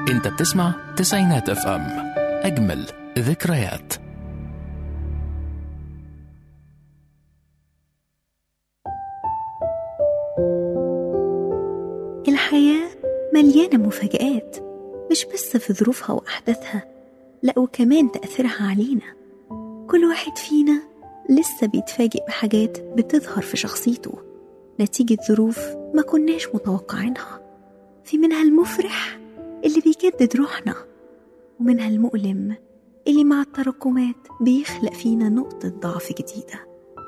انت بتسمع تسعينات اف ام اجمل ذكريات الحياة مليانة مفاجآت مش بس في ظروفها وأحداثها لأ وكمان تأثيرها علينا كل واحد فينا لسه بيتفاجئ بحاجات بتظهر في شخصيته نتيجة ظروف ما كناش متوقعينها في منها المفرح اللي بيجدد روحنا ومنها المؤلم اللي مع التراكمات بيخلق فينا نقطة ضعف جديدة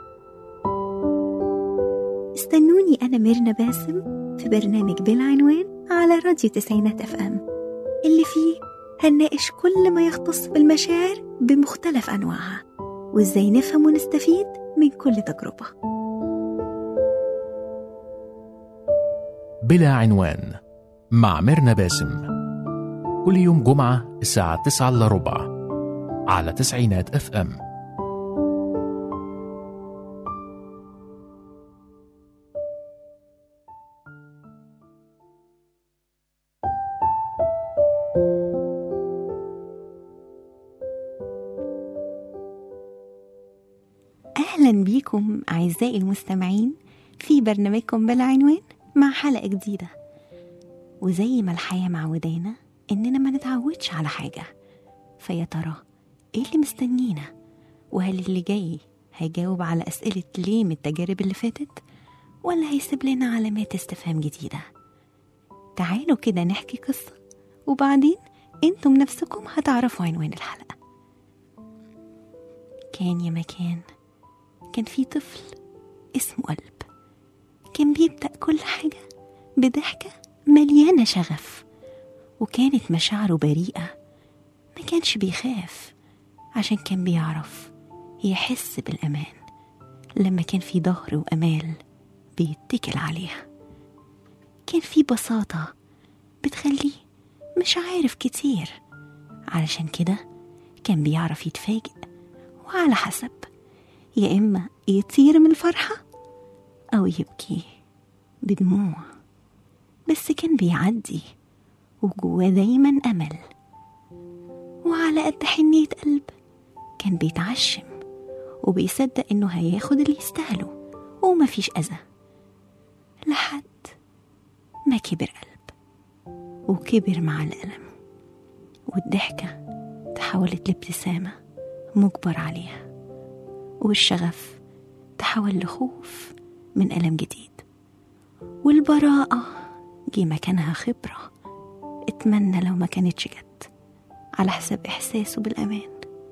استنوني أنا ميرنا باسم في برنامج بالعنوان على راديو تسعينات اف ام اللي فيه هنناقش كل ما يختص بالمشاعر بمختلف أنواعها وإزاي نفهم ونستفيد من كل تجربة بلا عنوان مع ميرنا باسم كل يوم جمعة الساعة 9 إلا ربع على تسعينات اف ام أهلا بيكم أعزائي المستمعين في برنامجكم بلا عنوان مع حلقة جديدة وزي ما الحياة معودانا إننا ما نتعودش على حاجة فيا ترى إيه اللي مستنينا وهل اللي جاي هيجاوب على أسئلة ليه من التجارب اللي فاتت ولا هيسيب لنا علامات استفهام جديدة تعالوا كده نحكي قصة وبعدين انتم نفسكم هتعرفوا عنوان الحلقة كان يا مكان كان في طفل اسمه قلب كان بيبدأ كل حاجة بضحكة مليانة شغف وكانت مشاعره بريئة ما كانش بيخاف عشان كان بيعرف يحس بالأمان لما كان في ظهر وأمال بيتكل عليها كان في بساطة بتخليه مش عارف كتير علشان كده كان بيعرف يتفاجئ وعلى حسب يا إما يطير من الفرحة أو يبكي بدموع بس كان بيعدي وجواه دايما أمل وعلى قد حنية قلب كان بيتعشم وبيصدق إنه هياخد اللي يستاهله ومفيش أذى لحد ما كبر قلب وكبر مع الألم والضحكة تحولت لابتسامة مجبر عليها والشغف تحول لخوف من ألم جديد والبراءة جه مكانها خبرة اتمنى لو ما كانتش جت على حساب إحساسه بالأمان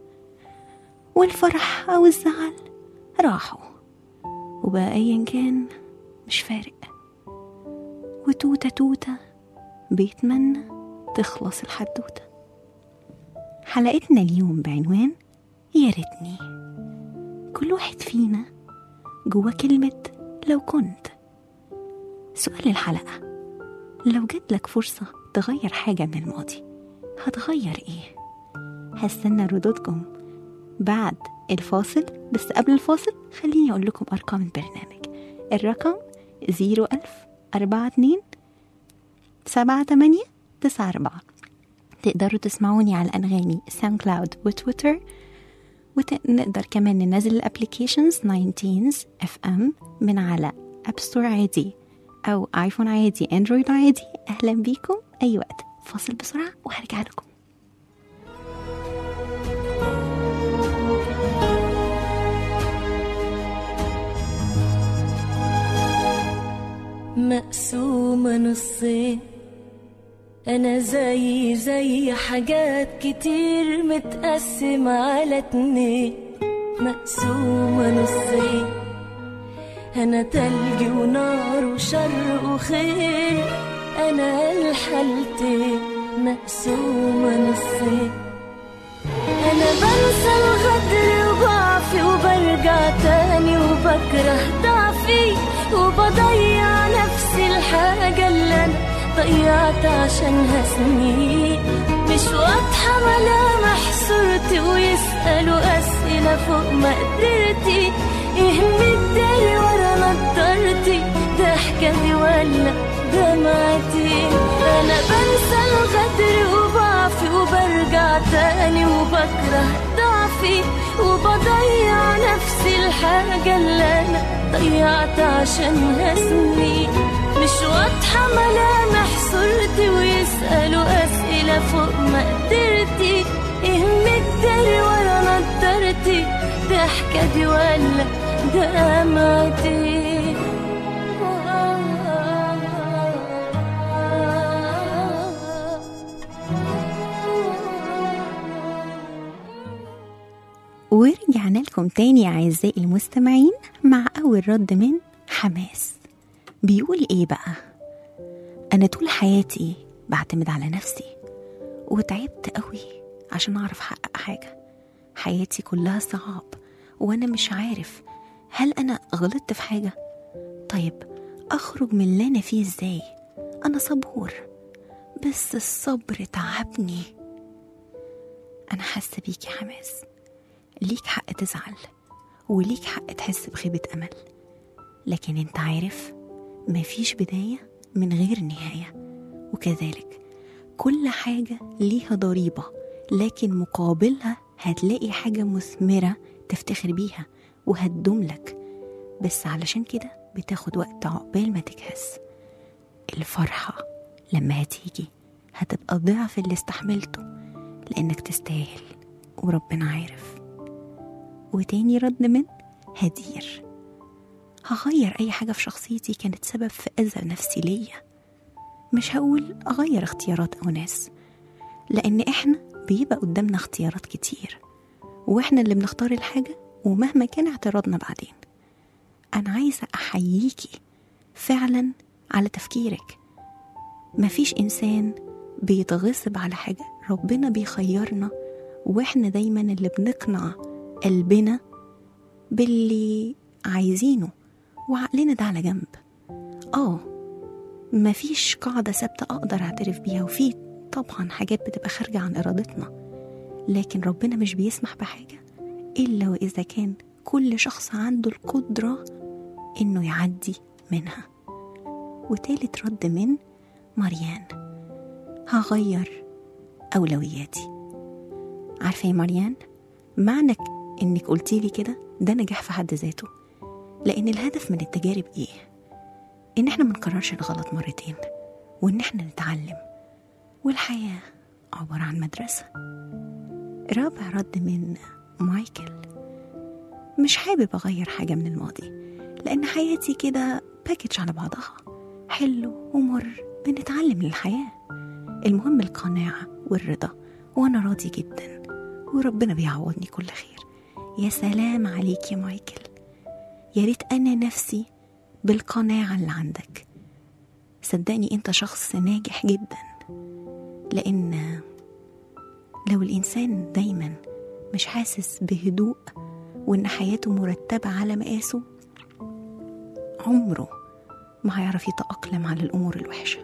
والفرح أو الزعل راحوا وبقى أيا كان مش فارق وتوتة توتة بيتمنى تخلص الحدوتة حلقتنا اليوم بعنوان يا ريتني كل واحد فينا جوا كلمة لو كنت سؤال الحلقة لو جات لك فرصة تغير حاجة من الماضي هتغير ايه؟ هستنى ردودكم بعد الفاصل بس قبل الفاصل خليني أقول لكم أرقام البرنامج الرقم زيرو ألف أربعة اتنين سبعة تمانية تسعة أربعة تقدروا تسمعوني على أنغامي ساوند كلاود وتويتر ونقدر كمان ننزل الابليكيشنز 19 اف ام من على اب ستور عادي او ايفون عادي اندرويد عادي اهلا بيكم اي وقت فاصل بسرعه وهرجع لكم مقسومة نصين أنا زي زي حاجات كتير متقسم على اتنين مقسومة نصين أنا تلج ونار وشر وخير أنا الحالتين مقسومة نصين أنا بنسى الغدر وضعفي وبرجع تاني وبكره ضعفي وبضيع نفسي الحاجة اللي أنا ضيعت عشانها سنين مش واضحة ملامح صورتي ويسألوا أسئلة فوق مقدرتي يهم الداري ورا نضارتي ضحكة دي ولا دمعتي أنا بنسى الغدر وبعفي وبرجع تاني وبكره ضعفي وبضيع نفسي الحاجة اللي أنا ضيعت عشانها سنين مش واضحة ملامح صورتي ويسألوا أسئلة فوق مقدرتي إيه مداري ورا نضارتي ضحكة دي ولا دمعتي ورجعنا لكم تاني أعزائي المستمعين مع أول رد من حماس بيقول إيه بقى أنا طول حياتي بعتمد على نفسي وتعبت قوي عشان أعرف أحقق حاجة حياتي كلها صعاب وأنا مش عارف هل أنا غلطت في حاجة طيب أخرج من اللي أنا فيه إزاي أنا صبور بس الصبر تعبني أنا حاسة بيك يا حماس ليك حق تزعل وليك حق تحس بخيبة أمل لكن انت عارف مفيش بداية من غير نهاية وكذلك كل حاجة ليها ضريبة لكن مقابلها هتلاقي حاجة مثمرة تفتخر بيها وهتدوم لك بس علشان كده بتاخد وقت عقبال ما تجهز الفرحة لما هتيجي هتبقى ضعف اللي استحملته لأنك تستاهل وربنا عارف وتاني رد من هدير هغير أي حاجة في شخصيتي كانت سبب في أذى نفسي ليا مش هقول أغير اختيارات أو ناس لأن إحنا بيبقى قدامنا اختيارات كتير وإحنا اللي بنختار الحاجة ومهما كان اعتراضنا بعدين أنا عايزة أحييكي فعلا على تفكيرك مفيش إنسان بيتغصب على حاجة ربنا بيخيرنا وإحنا دايما اللي بنقنع قلبنا باللي عايزينه وعقلنا ده على جنب اه مفيش قاعدة ثابتة أقدر أعترف بيها وفي طبعا حاجات بتبقى خارجة عن إرادتنا لكن ربنا مش بيسمح بحاجة إلا وإذا كان كل شخص عنده القدرة إنه يعدي منها وتالت رد من مريان هغير أولوياتي عارفة يا مريان معنى إنك قلتيلي كده ده نجاح في حد ذاته لأن الهدف من التجارب إيه؟ إن إحنا منكررش الغلط مرتين وإن إحنا نتعلم والحياة عبارة عن مدرسة رابع رد من مايكل مش حابب أغير حاجة من الماضي لأن حياتي كده باكج على بعضها حلو ومر بنتعلم من الحياة المهم القناعة والرضا وأنا راضي جدا وربنا بيعوضني كل خير يا سلام عليك يا مايكل يا ريت أنا نفسي بالقناعة اللي عندك صدقني أنت شخص ناجح جدا لأن لو الإنسان دايما مش حاسس بهدوء وإن حياته مرتبة على مقاسه عمره ما هيعرف يتأقلم على الأمور الوحشة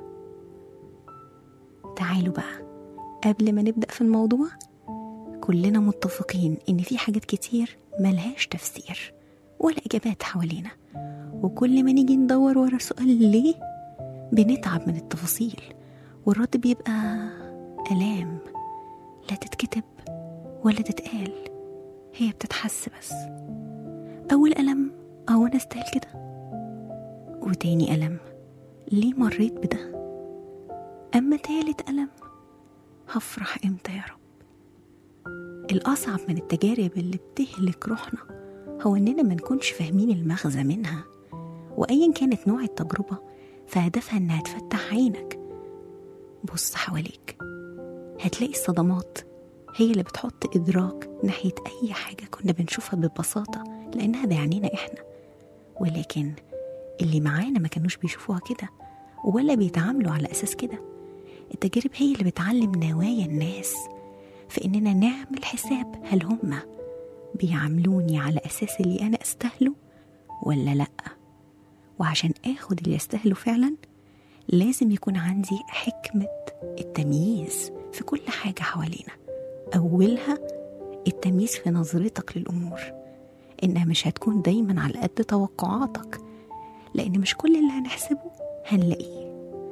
تعالوا بقى قبل ما نبدأ في الموضوع كلنا متفقين إن في حاجات كتير ملهاش تفسير ولا إجابات حوالينا وكل ما نيجي ندور ورا سؤال ليه بنتعب من التفاصيل والرد بيبقى آلام لا تتكتب ولا تتقال هي بتتحس بس أول ألم أهو أنا أستاهل كده وتاني ألم ليه مريت بده أما تالت ألم هفرح إمتى يا رب الأصعب من التجارب اللي بتهلك روحنا هو إننا ما نكونش فاهمين المغزى منها وأيا كانت نوع التجربة فهدفها إنها تفتح عينك بص حواليك هتلاقي الصدمات هي اللي بتحط إدراك ناحية أي حاجة كنا بنشوفها ببساطة لأنها بعينينا إحنا ولكن اللي معانا ما كانوش بيشوفوها كده ولا بيتعاملوا على أساس كده التجارب هي اللي بتعلم نوايا الناس في إننا نعمل حساب هل هما بيعاملوني على أساس اللي أنا أستاهله ولا لأ وعشان آخد اللي أستاهله فعلا لازم يكون عندي حكمة التمييز في كل حاجة حوالينا أولها التمييز في نظرتك للأمور إنها مش هتكون دايما على قد توقعاتك لأن مش كل اللي هنحسبه هنلاقيه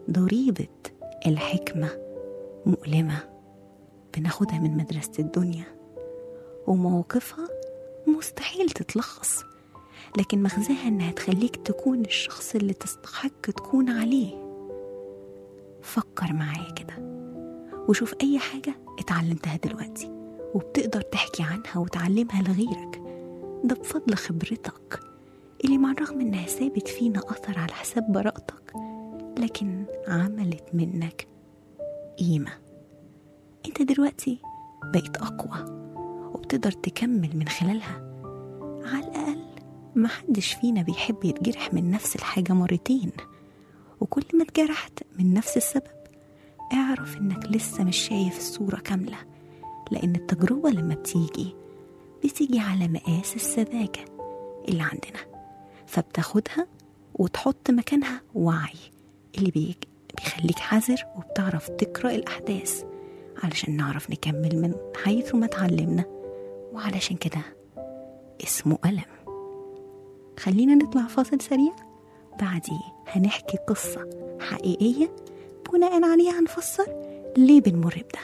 ضريبة الحكمة مؤلمة بناخدها من مدرسة الدنيا ومواقفها مستحيل تتلخص لكن مغزاها انها تخليك تكون الشخص اللي تستحق تكون عليه فكر معايا كده وشوف اي حاجة اتعلمتها دلوقتي وبتقدر تحكي عنها وتعلمها لغيرك ده بفضل خبرتك اللي مع الرغم انها سابت فينا اثر على حساب براءتك لكن عملت منك قيمة انت دلوقتي بقيت اقوى وبتقدر تكمل من خلالها على الاقل محدش فينا بيحب يتجرح من نفس الحاجة مرتين وكل ما اتجرحت من نفس السبب اعرف انك لسه مش شايف الصورة كاملة لان التجربة لما بتيجي بتيجي على مقاس السذاجة اللي عندنا فبتاخدها وتحط مكانها وعي اللي بيك بيخليك حذر وبتعرف تقرأ الأحداث علشان نعرف نكمل من حيث ما اتعلمنا وعلشان كده اسمه ألم خلينا نطلع فاصل سريع بعديه هنحكي قصة حقيقية بناء عليها هنفسر ليه بنمر بده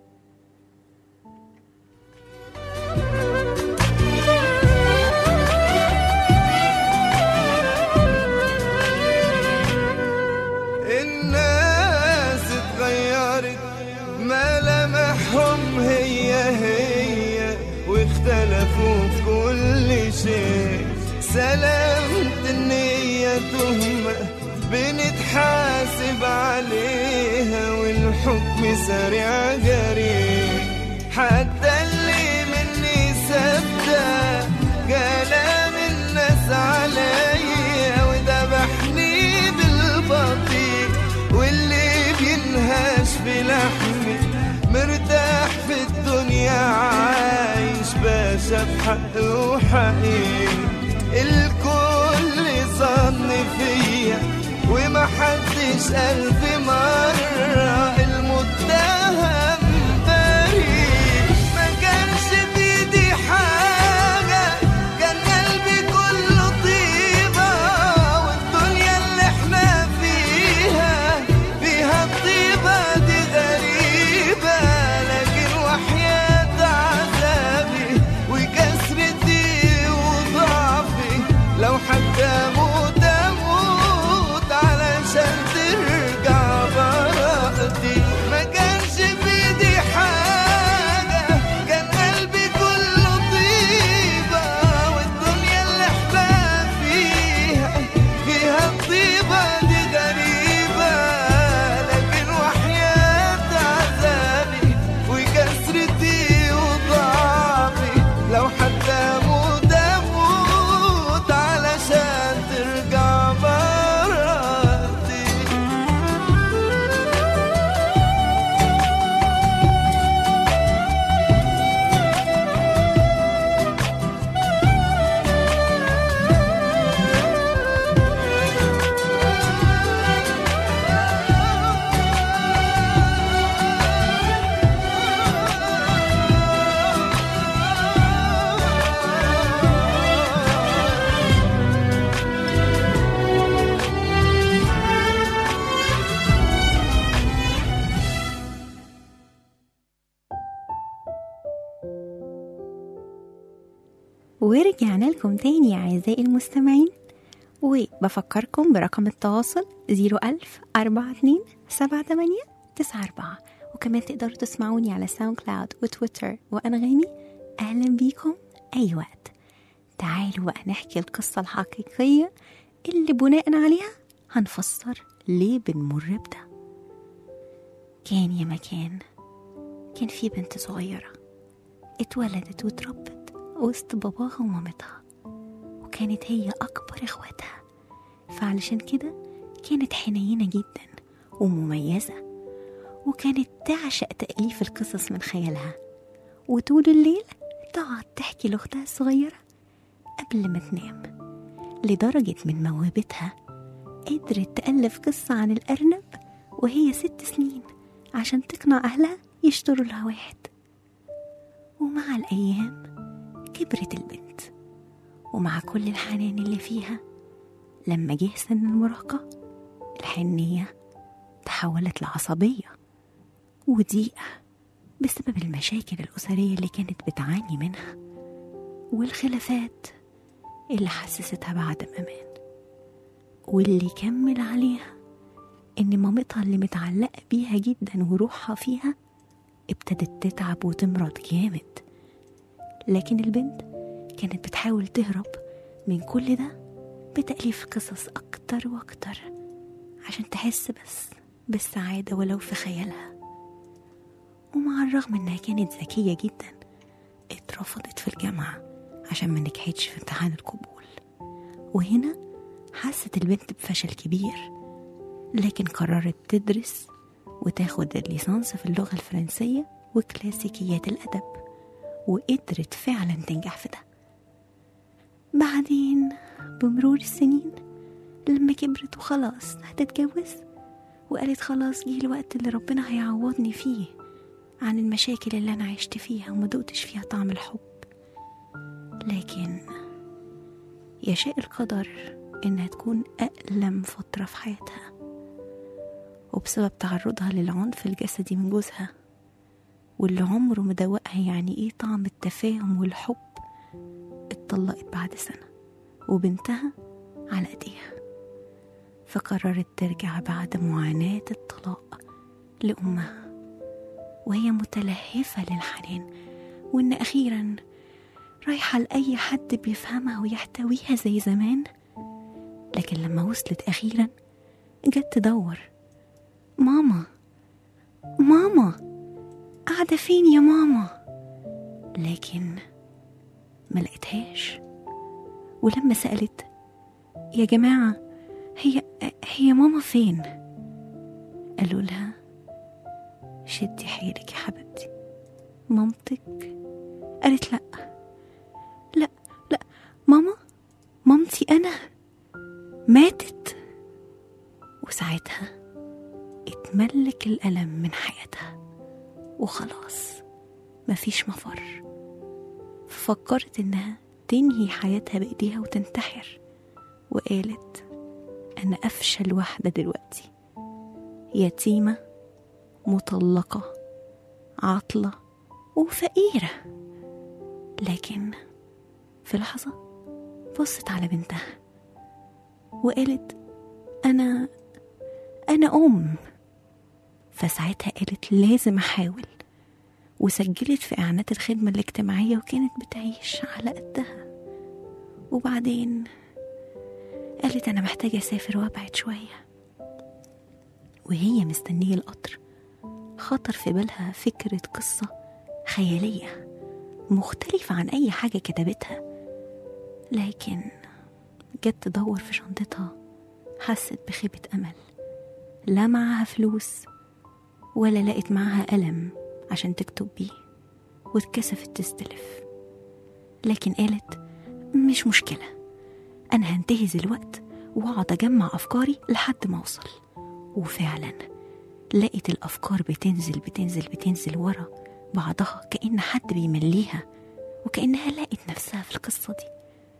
الناس اتغيرت ملامحهم هي هي واختلفوا في كل شيء سلامة النية تهمة بنتحاسب عليها والحكم سريع جري حتى اللي مني سبته كلام الناس عليا وذبحني بالبطيء واللي بينهاش بلحمي مرتاح في الدنيا عايش باشا بحق وحقيقي الكل ظن فيا وما حدش قال في مرة المتهم بريء ما كانش بيدي حاجة كان قلبي كله طيبة والدنيا اللي احنا فيها فيها الطيبة دي غريبة لكن وحياة عذابي وكسرتي وضعفي لو حتى اموت اموت علشان ترجع براءتي ما كانش بايدي حاجة كان قلبي كله طيبة والدنيا اللي احنا فيها فيها الطيبة دي غريبة لكن وحياة عذابي وكسرتي وضعفي لو حتى اموت اموت علشان ترجع براءتي ورجعنا لكم تاني يا أعزائي المستمعين وبفكركم برقم التواصل 01000 42 78 94 وكمان تقدروا تسمعوني على ساوند كلاود وتويتر وأنغامي أهلا بيكم أي وقت تعالوا بقى نحكي القصة الحقيقية اللي بناء عليها هنفسر ليه بنمر بده كان يا مكان كان في بنت صغيرة اتولدت واتربت وسط باباها ومامتها وكانت هي أكبر إخواتها فعلشان كده كانت حنينة جدا ومميزة وكانت تعشق تأليف القصص من خيالها وطول الليل تقعد تحكي لأختها الصغيرة قبل ما تنام لدرجة من موهبتها قدرت تألف قصة عن الأرنب وهي ست سنين عشان تقنع أهلها يشتروا لها واحد ومع الأيام كبرت البنت ومع كل الحنان اللي فيها لما جه سن المراهقة الحنية تحولت لعصبية وضيقة بسبب المشاكل الأسرية اللي كانت بتعاني منها والخلافات اللي حسستها بعدم أمان واللي كمل عليها إن مامتها اللي متعلقة بيها جدا وروحها فيها ابتدت تتعب وتمرض جامد لكن البنت كانت بتحاول تهرب من كل ده بتأليف قصص أكتر وأكتر عشان تحس بس بالسعادة ولو في خيالها ومع الرغم إنها كانت ذكية جدا اترفضت في الجامعة عشان ما نجحتش في امتحان القبول وهنا حست البنت بفشل كبير لكن قررت تدرس وتاخد الليسانس في اللغة الفرنسية وكلاسيكيات الأدب وقدرت فعلا تنجح في ده بعدين بمرور السنين لما كبرت وخلاص هتتجوز وقالت خلاص جه الوقت اللي ربنا هيعوضني فيه عن المشاكل اللي أنا عشت فيها وما دقتش فيها طعم الحب لكن يشاء القدر إنها تكون أألم فترة في حياتها وبسبب تعرضها للعنف الجسدي من جوزها واللي عمره مدوقها يعني ايه طعم التفاهم والحب اتطلقت بعد سنة وبنتها على ايديها فقررت ترجع بعد معاناة الطلاق لأمها وهي متلهفة للحنان وإن أخيرا رايحة لأي حد بيفهمها ويحتويها زي زمان لكن لما وصلت أخيرا جت تدور ماما ماما قاعدة فين يا ماما لكن ما لقيتهاش ولما سألت يا جماعة هي هي ماما فين قالوا لها شدي حيلك يا حبيبتي مامتك قالت لا لا لا ماما مامتي أنا ماتت وساعتها اتملك الألم من حياتها وخلاص مفيش مفر ففكرت إنها تنهي حياتها بإيديها وتنتحر وقالت أنا أفشل واحدة دلوقتي يتيمة مطلقة عاطلة وفقيرة لكن في لحظة بصت على بنتها وقالت أنا أنا أم فساعتها قالت لازم أحاول وسجلت في إعلانات الخدمة الاجتماعية وكانت بتعيش على قدها وبعدين قالت أنا محتاجة أسافر وأبعد شوية وهي مستنية القطر خطر في بالها فكرة قصة خيالية مختلفة عن أي حاجة كتبتها لكن جت تدور في شنطتها حست بخيبة أمل لا معاها فلوس ولا لقت معاها قلم عشان تكتب بيه واتكسفت تستلف لكن قالت مش مشكلة أنا هنتهز الوقت وأقعد أجمع أفكاري لحد ما أوصل وفعلا لقيت الأفكار بتنزل بتنزل بتنزل ورا بعضها كأن حد بيمليها وكأنها لقت نفسها في القصة دي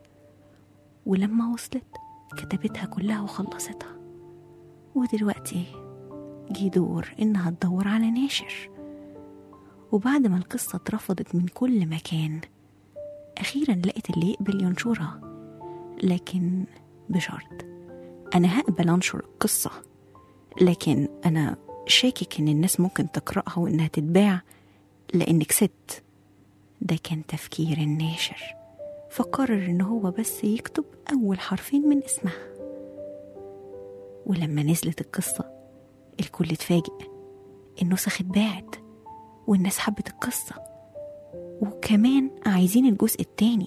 ولما وصلت كتبتها كلها وخلصتها ودلوقتي جه دور إنها تدور على ناشر وبعد ما القصة اترفضت من كل مكان أخيرا لقيت اللي يقبل ينشرها لكن بشرط أنا هقبل أنشر القصة لكن أنا شاكك إن الناس ممكن تقرأها وإنها تتباع لأنك ست ده كان تفكير الناشر فقرر إن هو بس يكتب أول حرفين من اسمها ولما نزلت القصة الكل اتفاجئ النسخ اتباعت والناس حبت القصة وكمان عايزين الجزء التاني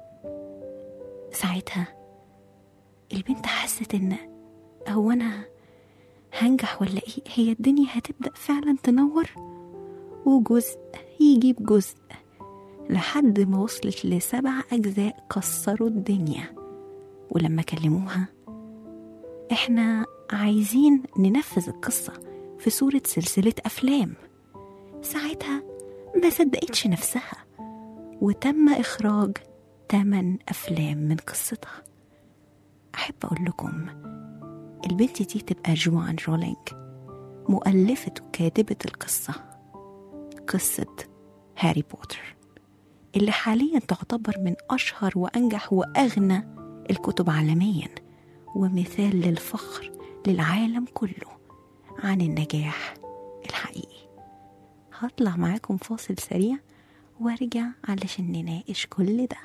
ساعتها البنت حست ان هو انا هنجح ولا ايه هي الدنيا هتبدأ فعلا تنور وجزء يجيب جزء لحد ما وصلت لسبع أجزاء كسروا الدنيا ولما كلموها احنا عايزين ننفذ القصة في صورة سلسلة أفلام ساعتها ما صدقتش نفسها وتم إخراج تمن أفلام من قصتها أحب أقول لكم البنت دي تبقى جوان رولينج مؤلفة وكاتبة القصة قصة هاري بوتر اللي حاليا تعتبر من أشهر وأنجح وأغنى الكتب عالميا ومثال للفخر للعالم كله عن النجاح الحقيقي هطلع معاكم فاصل سريع وارجع علشان نناقش كل ده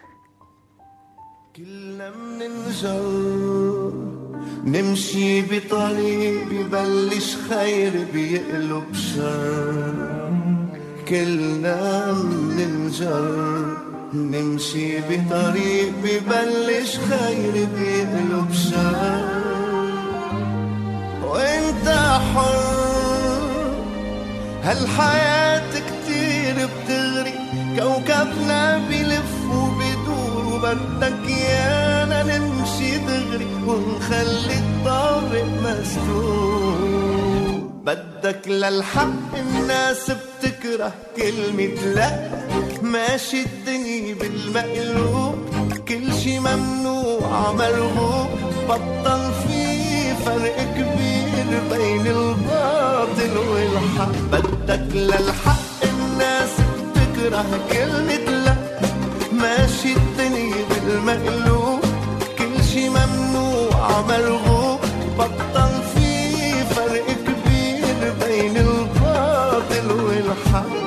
كلنا مننجر نمشي بطريق ببلش خير بيقلب شر كلنا مننجر نمشي بطريق ببلش خير بيقلب شر وانت حر هالحياة كتير بتغري كوكبنا بيلف وبيدور وبدك يانا نمشي دغري ونخلي الطريق مسدود بدك للحق الناس بتكره كلمة لا ماشي الدنيا بالمقلوب كل شي ممنوع مرغوب بطل في فرق كبير بين الباطل والحق بدك للحق الناس بتكره كلمة لا ماشي الدنيا بالمقلوب كل شي ممنوع مرغوب بطل في فرق كبير بين الباطل والحق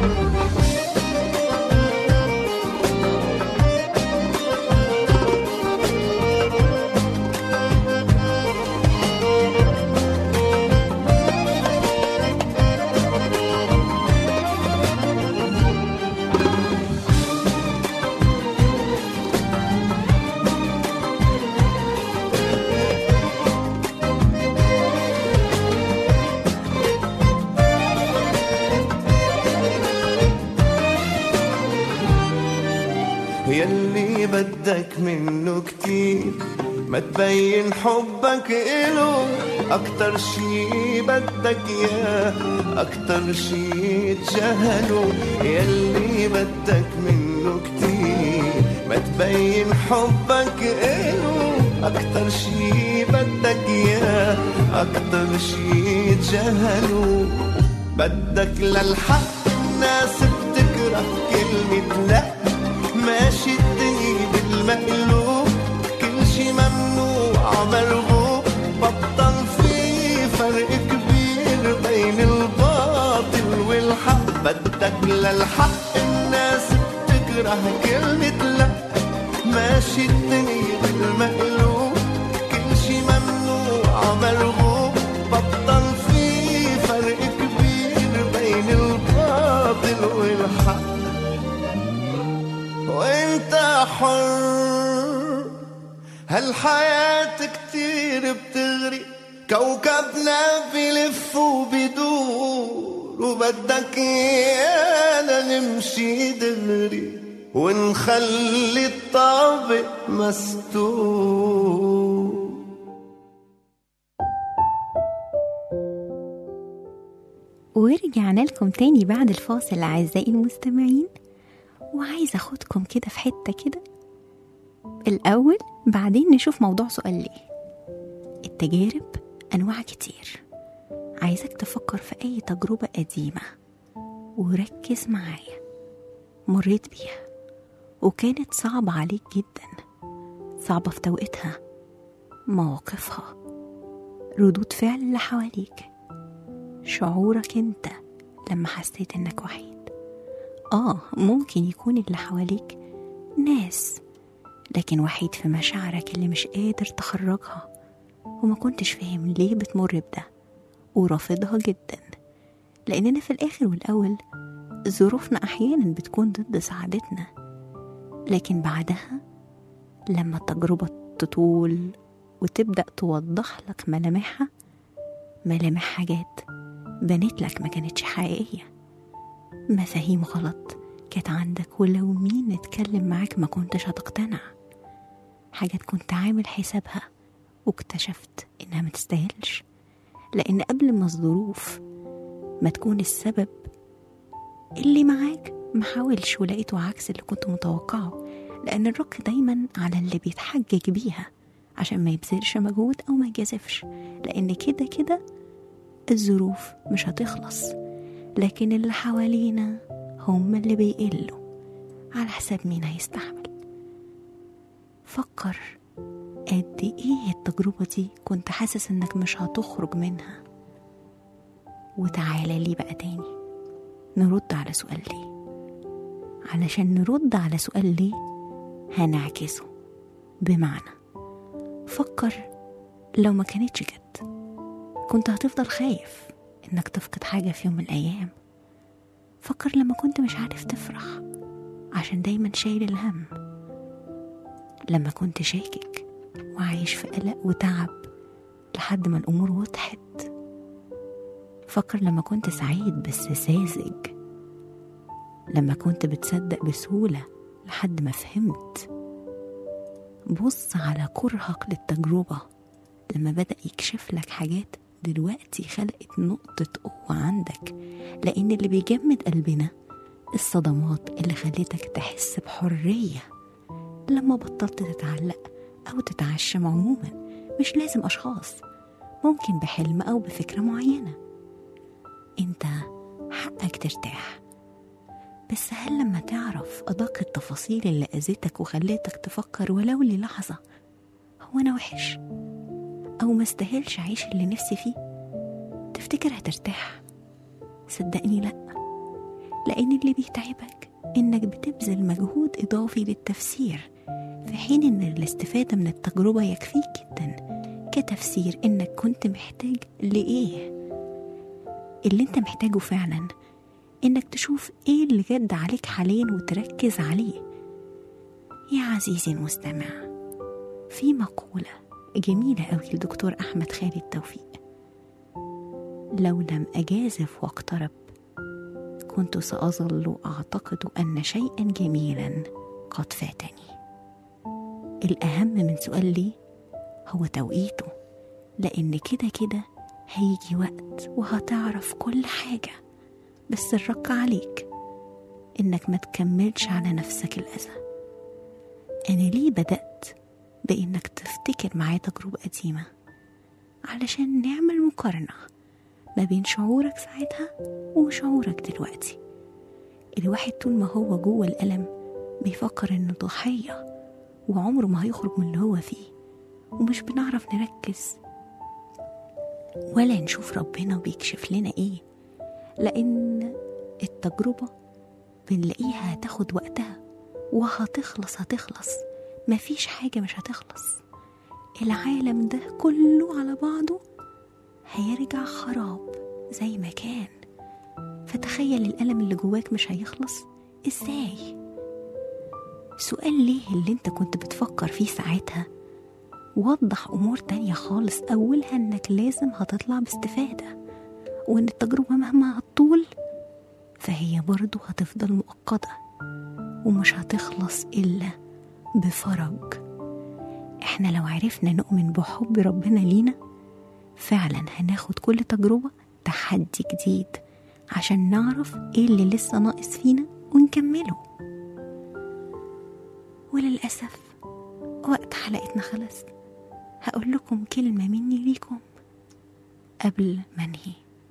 يلي بدك منه كتير ما تبين حبك إله أكتر شي بدك إياه أكتر شي تجاهله يلي بدك منه كتير ما تبين حبك إله أكتر شي بدك إياه أكتر شي تجاهله بدك للحق الناس بتكره كلمة لأ ماشي الدنيا بالمقلوب كل شي ممنوع مرغوب بطل في فرق كبير بين الباطل والحق بدك للحق الناس بتكره كلمة لا ماشي الدنيا بالمقلوب كل شي ممنوع مرغوب بطل في فرق كبير بين الباطل والحق وانت حر هالحياة كتير بتغري كوكبنا بيلف وبيدور وبدك ايانا نمشي دغري ونخلي الطابق مستور ورجعنا لكم تاني بعد الفاصل أعزائي المستمعين وعايزة أخدكم كده في حتة كده الأول بعدين نشوف موضوع سؤال ليه التجارب أنواع كتير عايزك تفكر في أي تجربة قديمة وركز معايا مريت بيها وكانت صعبة عليك جدا صعبة في توقيتها مواقفها ردود فعل اللي حواليك شعورك انت لما حسيت انك وحيد اه ممكن يكون اللي حواليك ناس لكن وحيد في مشاعرك اللي مش قادر تخرجها وما كنتش فاهم ليه بتمر بده ورافضها جدا لأننا في الآخر والأول ظروفنا أحيانا بتكون ضد سعادتنا لكن بعدها لما التجربة تطول وتبدأ توضح لك ملامحها ملامح حاجات بنت لك ما كانتش حقيقية مفاهيم غلط كانت عندك ولو مين اتكلم معاك ما كنتش هتقتنع حاجات كنت عامل حسابها واكتشفت انها ما تستاهلش لان قبل ما الظروف ما تكون السبب اللي معاك محاولش ولقيته عكس اللي كنت متوقعه لان الرك دايما على اللي بيتحجج بيها عشان ما يبذلش مجهود او ما يجازفش لان كده كده الظروف مش هتخلص لكن اللي حوالينا هم اللي بيقلوا على حساب مين هيستحمل فكر قد ايه التجربة دي كنت حاسس انك مش هتخرج منها وتعالى لي بقى تاني نرد على سؤال ليه علشان نرد على سؤال ليه هنعكسه بمعنى فكر لو ما كانتش جت كنت هتفضل خايف انك تفقد حاجة في يوم من الأيام فكر لما كنت مش عارف تفرح عشان دايما شايل الهم لما كنت شاكك وعايش في قلق وتعب لحد ما الأمور وضحت فكر لما كنت سعيد بس ساذج لما كنت بتصدق بسهولة لحد ما فهمت بص على كرهك للتجربة لما بدأ يكشف لك حاجات دلوقتي خلقت نقطة قوة عندك لأن اللي بيجمد قلبنا الصدمات اللي خلتك تحس بحرية لما بطلت تتعلق أو تتعشم عموما مش لازم أشخاص ممكن بحلم أو بفكرة معينة أنت حقك ترتاح بس هل لما تعرف أدق التفاصيل اللي أذتك وخلتك تفكر ولو للحظة هو أنا وحش أو ما استاهلش أعيش اللي نفسي فيه تفتكر هترتاح صدقني لأ لأن اللي بيتعبك إنك بتبذل مجهود إضافي للتفسير في حين إن الاستفادة من التجربة يكفيك جدا كتفسير إنك كنت محتاج لإيه اللي أنت محتاجه فعلا إنك تشوف إيه اللي جد عليك حاليا وتركز عليه يا عزيزي المستمع في مقولة جميلة أوي لدكتور أحمد خالد توفيق لو لم أجازف واقترب كنت سأظل أعتقد أن شيئا جميلا قد فاتني الأهم من سؤال ليه هو توقيته لأن كده كده هيجي وقت وهتعرف كل حاجة بس الرق عليك إنك ما تكملش على نفسك الأذى أنا ليه بدأت بإنك تفتكر معايا تجربة قديمة علشان نعمل مقارنة ما بين شعورك ساعتها وشعورك دلوقتي الواحد طول ما هو جوه الألم بيفكر إنه ضحية وعمره ما هيخرج من اللي هو فيه ومش بنعرف نركز ولا نشوف ربنا بيكشف لنا ايه لأن التجربة بنلاقيها هتاخد وقتها وهتخلص هتخلص مفيش حاجة مش هتخلص العالم ده كله على بعضه هيرجع خراب زي ما كان فتخيل الألم اللي جواك مش هيخلص ازاي سؤال ليه اللي انت كنت بتفكر فيه ساعتها وضح أمور تانية خالص أولها إنك لازم هتطلع باستفادة وإن التجربة مهما هتطول فهي برضو هتفضل مؤقتة ومش هتخلص إلا بفرج إحنا لو عرفنا نؤمن بحب ربنا لينا فعلا هناخد كل تجربة تحدي جديد عشان نعرف إيه اللي لسه ناقص فينا ونكمله وللأسف وقت حلقتنا خلص هقول لكم كلمة مني ليكم قبل ما انهي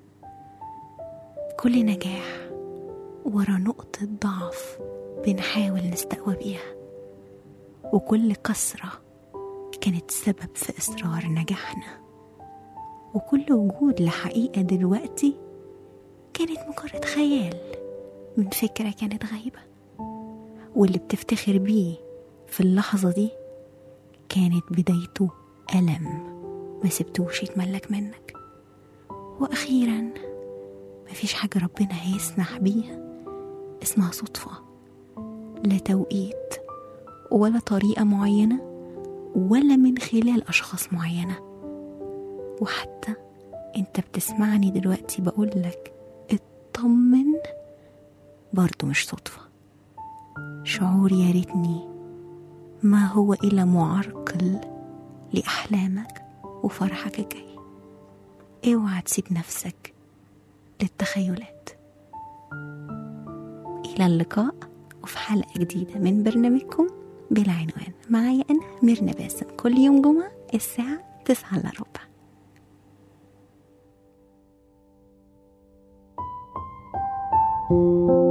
كل نجاح ورا نقطة ضعف بنحاول نستقوى بيها وكل كسرة كانت سبب في إصرار نجاحنا وكل وجود لحقيقة دلوقتي كانت مجرد خيال من فكرة كانت غايبة واللي بتفتخر بيه في اللحظة دي كانت بدايته ألم ما سبتوش يتملك منك وأخيرا مفيش حاجة ربنا هيسمح بيها اسمها صدفة لا توقيت ولا طريقة معينة ولا من خلال أشخاص معينة وحتى انت بتسمعني دلوقتي بقولك اطمن برضو مش صدفة شعور يا ريتني ما هو إلا معرقل لأحلامك وفرحك الجاي اوعى تسيب نفسك للتخيلات إلى اللقاء وفي حلقة جديدة من برنامجكم بلا عنوان معايا أنا ميرنا باسم كل يوم جمعة الساعة تسعة إلا ربع Thank